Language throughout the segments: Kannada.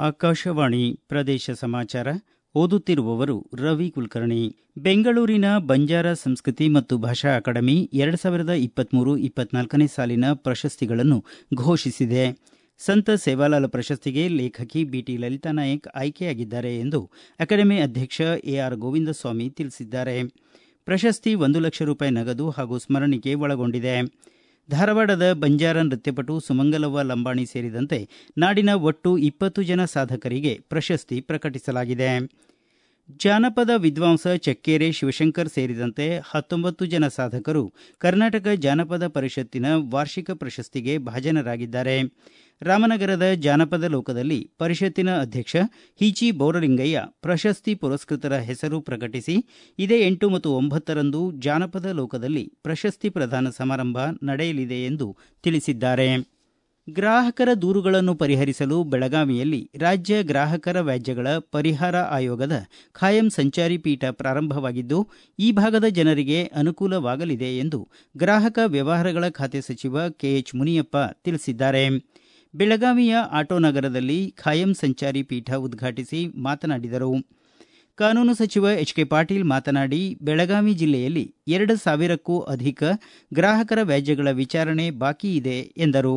ಆಕಾಶವಾಣಿ ಪ್ರದೇಶ ಸಮಾಚಾರ ಓದುತ್ತಿರುವವರು ರವಿ ಕುಲಕರ್ಣಿ ಬೆಂಗಳೂರಿನ ಬಂಜಾರ ಸಂಸ್ಕೃತಿ ಮತ್ತು ಭಾಷಾ ಅಕಾಡೆಮಿ ಎರಡು ಸಾವಿರದ ಇಪ್ಪತ್ಮೂರು ಇಪ್ಪತ್ನಾಲ್ಕನೇ ಸಾಲಿನ ಪ್ರಶಸ್ತಿಗಳನ್ನು ಘೋಷಿಸಿದೆ ಸಂತ ಸೇವಾಲಾಲ್ ಪ್ರಶಸ್ತಿಗೆ ಲೇಖಕಿ ಬಿಟಿ ಲಲಿತಾ ನಾಯಕ್ ಆಯ್ಕೆಯಾಗಿದ್ದಾರೆ ಎಂದು ಅಕಾಡೆಮಿ ಅಧ್ಯಕ್ಷ ಎಆರ್ ಗೋವಿಂದಸ್ವಾಮಿ ತಿಳಿಸಿದ್ದಾರೆ ಪ್ರಶಸ್ತಿ ಒಂದು ಲಕ್ಷ ರೂಪಾಯಿ ನಗದು ಹಾಗೂ ಸ್ಮರಣಿಕೆ ಒಳಗೊಂಡಿದೆ ಧಾರವಾಡದ ಬಂಜಾರ ನೃತ್ಯಪಟು ಸುಮಂಗಲವ್ವ ಲಂಬಾಣಿ ಸೇರಿದಂತೆ ನಾಡಿನ ಒಟ್ಟು ಇಪ್ಪತ್ತು ಜನ ಸಾಧಕರಿಗೆ ಪ್ರಶಸ್ತಿ ಪ್ರಕಟಿಸಲಾಗಿದೆ ಜಾನಪದ ವಿದ್ವಾಂಸ ಚಕ್ಕೇರೆ ಶಿವಶಂಕರ್ ಸೇರಿದಂತೆ ಹತ್ತೊಂಬತ್ತು ಜನ ಸಾಧಕರು ಕರ್ನಾಟಕ ಜಾನಪದ ಪರಿಷತ್ತಿನ ವಾರ್ಷಿಕ ಪ್ರಶಸ್ತಿಗೆ ಭಾಜನರಾಗಿದ್ದಾರೆ ರಾಮನಗರದ ಜಾನಪದ ಲೋಕದಲ್ಲಿ ಪರಿಷತ್ತಿನ ಅಧ್ಯಕ್ಷ ಹಿಚಿ ಬೋರಲಿಂಗಯ್ಯ ಪ್ರಶಸ್ತಿ ಪುರಸ್ಕೃತರ ಹೆಸರು ಪ್ರಕಟಿಸಿ ಇದೇ ಎಂಟು ಮತ್ತು ಒಂಬತ್ತರಂದು ಜಾನಪದ ಲೋಕದಲ್ಲಿ ಪ್ರಶಸ್ತಿ ಪ್ರದಾನ ಸಮಾರಂಭ ನಡೆಯಲಿದೆ ಎಂದು ತಿಳಿಸಿದ್ದಾರೆ ಗ್ರಾಹಕರ ದೂರುಗಳನ್ನು ಪರಿಹರಿಸಲು ಬೆಳಗಾವಿಯಲ್ಲಿ ರಾಜ್ಯ ಗ್ರಾಹಕರ ವ್ಯಾಜ್ಯಗಳ ಪರಿಹಾರ ಆಯೋಗದ ಖಾಯಂ ಸಂಚಾರಿ ಪೀಠ ಪ್ರಾರಂಭವಾಗಿದ್ದು ಈ ಭಾಗದ ಜನರಿಗೆ ಅನುಕೂಲವಾಗಲಿದೆ ಎಂದು ಗ್ರಾಹಕ ವ್ಯವಹಾರಗಳ ಖಾತೆ ಸಚಿವ ಕೆಎಚ್ ಮುನಿಯಪ್ಪ ತಿಳಿಸಿದ್ದಾರೆ ಬೆಳಗಾವಿಯ ಆಟೋ ನಗರದಲ್ಲಿ ಖಾಯಂ ಸಂಚಾರಿ ಪೀಠ ಉದ್ಘಾಟಿಸಿ ಮಾತನಾಡಿದರು ಕಾನೂನು ಸಚಿವ ಎಚ್ ಕೆ ಪಾಟೀಲ್ ಮಾತನಾಡಿ ಬೆಳಗಾವಿ ಜಿಲ್ಲೆಯಲ್ಲಿ ಎರಡು ಸಾವಿರಕ್ಕೂ ಅಧಿಕ ಗ್ರಾಹಕರ ವ್ಯಾಜ್ಯಗಳ ವಿಚಾರಣೆ ಬಾಕಿ ಇದೆ ಎಂದರು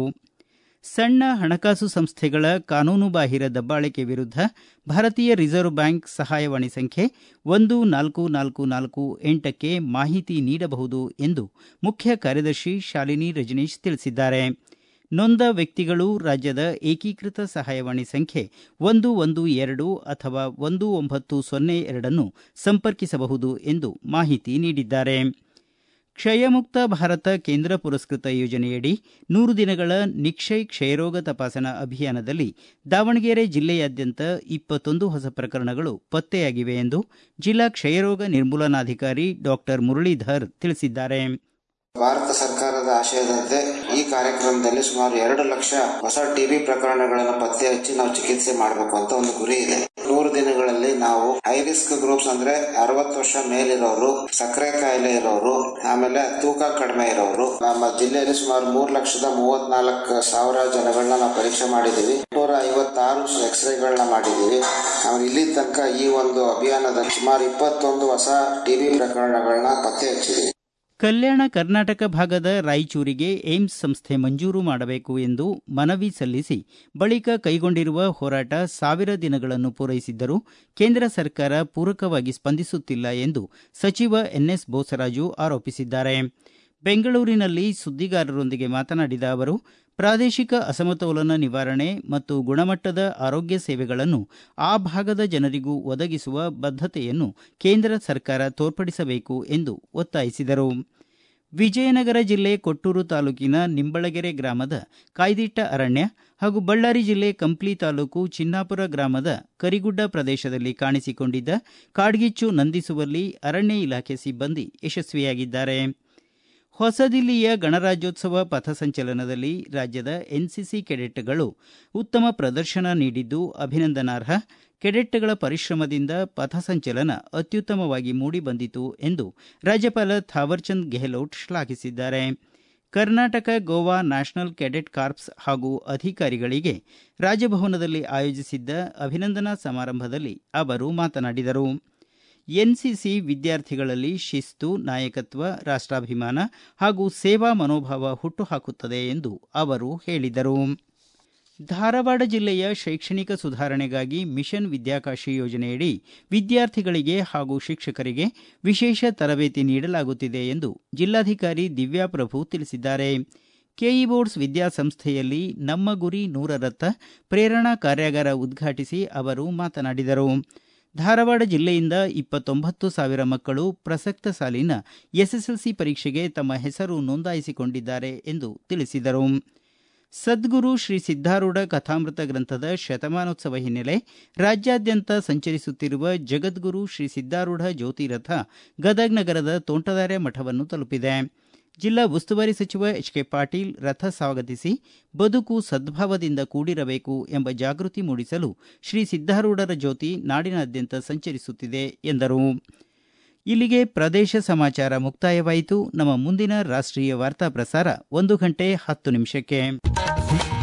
ಸಣ್ಣ ಹಣಕಾಸು ಸಂಸ್ಥೆಗಳ ಕಾನೂನುಬಾಹಿರ ದಬ್ಬಾಳಿಕೆ ವಿರುದ್ಧ ಭಾರತೀಯ ರಿಸರ್ವ್ ಬ್ಯಾಂಕ್ ಸಹಾಯವಾಣಿ ಸಂಖ್ಯೆ ಒಂದು ನಾಲ್ಕು ನಾಲ್ಕು ನಾಲ್ಕು ಎಂಟಕ್ಕೆ ಮಾಹಿತಿ ನೀಡಬಹುದು ಎಂದು ಮುಖ್ಯ ಕಾರ್ಯದರ್ಶಿ ಶಾಲಿನಿ ರಜನೀಶ್ ತಿಳಿಸಿದ್ದಾರೆ ನೊಂದ ವ್ಯಕ್ತಿಗಳು ರಾಜ್ಯದ ಏಕೀಕೃತ ಸಹಾಯವಾಣಿ ಸಂಖ್ಯೆ ಒಂದು ಒಂದು ಎರಡು ಅಥವಾ ಒಂದು ಒಂಬತ್ತು ಸೊನ್ನೆ ಎರಡನ್ನು ಸಂಪರ್ಕಿಸಬಹುದು ಎಂದು ಮಾಹಿತಿ ನೀಡಿದ್ದಾರೆ ಕ್ಷಯಮುಕ್ತ ಭಾರತ ಕೇಂದ್ರ ಪುರಸ್ಕೃತ ಯೋಜನೆಯಡಿ ನೂರು ದಿನಗಳ ನಿಕ್ಷಯ್ ಕ್ಷಯರೋಗ ತಪಾಸಣಾ ಅಭಿಯಾನದಲ್ಲಿ ದಾವಣಗೆರೆ ಜಿಲ್ಲೆಯಾದ್ಯಂತ ಇಪ್ಪತ್ತೊಂದು ಹೊಸ ಪ್ರಕರಣಗಳು ಪತ್ತೆಯಾಗಿವೆ ಎಂದು ಜಿಲ್ಲಾ ಕ್ಷಯರೋಗ ನಿರ್ಮೂಲನಾಧಿಕಾರಿ ಡಾಕ್ಟರ್ ಮುರಳೀಧರ್ ತಿಳಿಸಿದ್ದಾರೆ ಭಾರತ ಸರ್ಕಾರದ ಆಶಯದಂತೆ ಈ ಕಾರ್ಯಕ್ರಮದಲ್ಲಿ ಸುಮಾರು ಎರಡು ಲಕ್ಷ ಹೊಸ ಟಿಬಿ ಪ್ರಕರಣಗಳನ್ನು ಪತ್ತೆ ಹಚ್ಚಿ ನಾವು ಚಿಕಿತ್ಸೆ ಮಾಡಬೇಕು ಅಂತ ಒಂದು ಗುರಿ ಇದೆ ನೂರು ದಿನಗಳಲ್ಲಿ ನಾವು ಹೈ ರಿಸ್ಕ್ ಗ್ರೂಪ್ಸ್ ಅಂದ್ರೆ ಅರವತ್ತು ವರ್ಷ ಮೇಲಿರೋರು ಸಕ್ಕರೆ ಕಾಯಿಲೆ ಇರೋರು ಆಮೇಲೆ ತೂಕ ಕಡಿಮೆ ಇರೋರು ನಮ್ಮ ಜಿಲ್ಲೆಯಲ್ಲಿ ಸುಮಾರು ಮೂರು ಲಕ್ಷದ ಮೂವತ್ನಾಲ್ಕು ಸಾವಿರ ಜನಗಳನ್ನ ನಾವು ಪರೀಕ್ಷೆ ಮಾಡಿದೀವಿ ನೂರ ಐವತ್ತಾರು ಎಕ್ಸ್ರೇಗಳನ್ನ ಮಾಡಿದೀವಿ ಆಮೇಲೆ ಇಲ್ಲಿ ತನಕ ಈ ಒಂದು ಅಭಿಯಾನದ ಸುಮಾರು ಇಪ್ಪತ್ತೊಂದು ಹೊಸ ಟಿಬಿ ಪ್ರಕರಣಗಳನ್ನ ಪತ್ತೆ ಹಚ್ಚಿದೀವಿ ಕಲ್ಯಾಣ ಕರ್ನಾಟಕ ಭಾಗದ ರಾಯಚೂರಿಗೆ ಏಮ್ಸ್ ಸಂಸ್ಥೆ ಮಂಜೂರು ಮಾಡಬೇಕು ಎಂದು ಮನವಿ ಸಲ್ಲಿಸಿ ಬಳಿಕ ಕೈಗೊಂಡಿರುವ ಹೋರಾಟ ಸಾವಿರ ದಿನಗಳನ್ನು ಪೂರೈಸಿದ್ದರೂ ಕೇಂದ್ರ ಸರ್ಕಾರ ಪೂರಕವಾಗಿ ಸ್ಪಂದಿಸುತ್ತಿಲ್ಲ ಎಂದು ಸಚಿವ ಎನ್ಎಸ್ ಬೋಸರಾಜು ಆರೋಪಿಸಿದ್ದಾರೆ ಬೆಂಗಳೂರಿನಲ್ಲಿ ಸುದ್ದಿಗಾರರೊಂದಿಗೆ ಮಾತನಾಡಿದ ಅವರು ಪ್ರಾದೇಶಿಕ ಅಸಮತೋಲನ ನಿವಾರಣೆ ಮತ್ತು ಗುಣಮಟ್ಟದ ಆರೋಗ್ಯ ಸೇವೆಗಳನ್ನು ಆ ಭಾಗದ ಜನರಿಗೂ ಒದಗಿಸುವ ಬದ್ಧತೆಯನ್ನು ಕೇಂದ್ರ ಸರ್ಕಾರ ತೋರ್ಪಡಿಸಬೇಕು ಎಂದು ಒತ್ತಾಯಿಸಿದರು ವಿಜಯನಗರ ಜಿಲ್ಲೆ ಕೊಟ್ಟೂರು ತಾಲೂಕಿನ ನಿಂಬಳಗೆರೆ ಗ್ರಾಮದ ಕಾಯ್ದಿಟ್ಟ ಅರಣ್ಯ ಹಾಗೂ ಬಳ್ಳಾರಿ ಜಿಲ್ಲೆ ಕಂಪ್ಲಿ ತಾಲೂಕು ಚಿನ್ನಾಪುರ ಗ್ರಾಮದ ಕರಿಗುಡ್ಡ ಪ್ರದೇಶದಲ್ಲಿ ಕಾಣಿಸಿಕೊಂಡಿದ್ದ ಕಾಡ್ಗಿಚ್ಚು ನಂದಿಸುವಲ್ಲಿ ಅರಣ್ಯ ಇಲಾಖೆ ಸಿಬ್ಬಂದಿ ಯಶಸ್ವಿಯಾಗಿದ್ದಾರೆ ಹೊಸದಿಲ್ಲಿಯ ಗಣರಾಜ್ಯೋತ್ಸವ ಪಥಸಂಚಲನದಲ್ಲಿ ರಾಜ್ಯದ ಎನ್ಸಿಸಿ ಕೆಡೆಟ್ಗಳು ಉತ್ತಮ ಪ್ರದರ್ಶನ ನೀಡಿದ್ದು ಅಭಿನಂದನಾರ್ಹ ಕೆಡೆಟ್ಗಳ ಪರಿಶ್ರಮದಿಂದ ಪಥಸಂಚಲನ ಅತ್ಯುತ್ತಮವಾಗಿ ಮೂಡಿಬಂದಿತು ಎಂದು ರಾಜ್ಯಪಾಲ ಥಾವರ್ಚಂದ್ ಗೆಹ್ಲೋಟ್ ಶ್ಲಾಘಿಸಿದ್ದಾರೆ Karnataka Goa national cadet corps ಹಾಗೂ ಅಧಿಕಾರಿಗಳಿಗೆ ರಾಜಭವನದಲ್ಲಿ ಆಯೋಜಿಸಿದ್ದ ಅಭಿನಂದನಾ ಸಮಾರಂಭದಲ್ಲಿ ಅವರು ಮಾತನಾಡಿದರು ಎನ್ಸಿಸಿ ವಿದ್ಯಾರ್ಥಿಗಳಲ್ಲಿ ಶಿಸ್ತು ನಾಯಕತ್ವ ರಾಷ್ಟಾಭಿಮಾನ ಹಾಗೂ ಸೇವಾ ಮನೋಭಾವ ಹುಟ್ಟುಹಾಕುತ್ತದೆ ಎಂದು ಅವರು ಹೇಳಿದರು ಧಾರವಾಡ ಜಿಲ್ಲೆಯ ಶೈಕ್ಷಣಿಕ ಸುಧಾರಣೆಗಾಗಿ ಮಿಷನ್ ವಿದ್ಯಾಕಾಶಿ ಯೋಜನೆಯಡಿ ವಿದ್ಯಾರ್ಥಿಗಳಿಗೆ ಹಾಗೂ ಶಿಕ್ಷಕರಿಗೆ ವಿಶೇಷ ತರಬೇತಿ ನೀಡಲಾಗುತ್ತಿದೆ ಎಂದು ಜಿಲ್ಲಾಧಿಕಾರಿ ದಿವ್ಯಾಪ್ರಭು ತಿಳಿಸಿದ್ದಾರೆ ಕೆಇ ಬೋರ್ಡ್ಸ್ ವಿದ್ಯಾಸಂಸ್ಥೆಯಲ್ಲಿ ನಮ್ಮ ಗುರಿ ನೂರರತ್ತ ಪ್ರೇರಣಾ ಕಾರ್ಯಾಗಾರ ಉದ್ಘಾಟಿಸಿ ಅವರು ಮಾತನಾಡಿದರು ಧಾರವಾಡ ಜಿಲ್ಲೆಯಿಂದ ಇಪ್ಪತ್ತೊಂಬತ್ತು ಸಾವಿರ ಮಕ್ಕಳು ಪ್ರಸಕ್ತ ಸಾಲಿನ ಎಸ್ಎಸ್ಎಲ್ಸಿ ಪರೀಕ್ಷೆಗೆ ತಮ್ಮ ಹೆಸರು ನೋಂದಾಯಿಸಿಕೊಂಡಿದ್ದಾರೆ ಎಂದು ತಿಳಿಸಿದರು ಸದ್ಗುರು ಶ್ರೀ ಸಿದ್ದಾರೂಢ ಕಥಾಮೃತ ಗ್ರಂಥದ ಶತಮಾನೋತ್ಸವ ಹಿನ್ನೆಲೆ ರಾಜ್ಯಾದ್ಯಂತ ಸಂಚರಿಸುತ್ತಿರುವ ಜಗದ್ಗುರು ಶ್ರೀ ಸಿದ್ದಾರೂಢ ಜ್ಯೋತಿ ರಥ ಗದಗ್ ನಗರದ ತೋಂಟದಾರ್ಯ ಮಠವನ್ನು ತಲುಪಿದೆ ಜಿಲ್ಲಾ ಉಸ್ತುವಾರಿ ಸಚಿವ ಎಚ್ ಕೆ ಪಾಟೀಲ್ ರಥ ಸ್ವಾಗತಿಸಿ ಬದುಕು ಸದ್ಭಾವದಿಂದ ಕೂಡಿರಬೇಕು ಎಂಬ ಜಾಗೃತಿ ಮೂಡಿಸಲು ಶ್ರೀ ಸಿದ್ದಾರೂಢರ ಜ್ಯೋತಿ ನಾಡಿನಾದ್ಯಂತ ಸಂಚರಿಸುತ್ತಿದೆ ಎಂದರು ಇಲ್ಲಿಗೆ ಪ್ರದೇಶ ಸಮಾಚಾರ ಮುಕ್ತಾಯವಾಯಿತು ನಮ್ಮ ಮುಂದಿನ ರಾಷ್ಟ್ರೀಯ ವಾರ್ತಾ ಪ್ರಸಾರ ಒಂದು ಗಂಟೆ ಹತ್ತು ನಿಮಿಷಕ್ಕೆ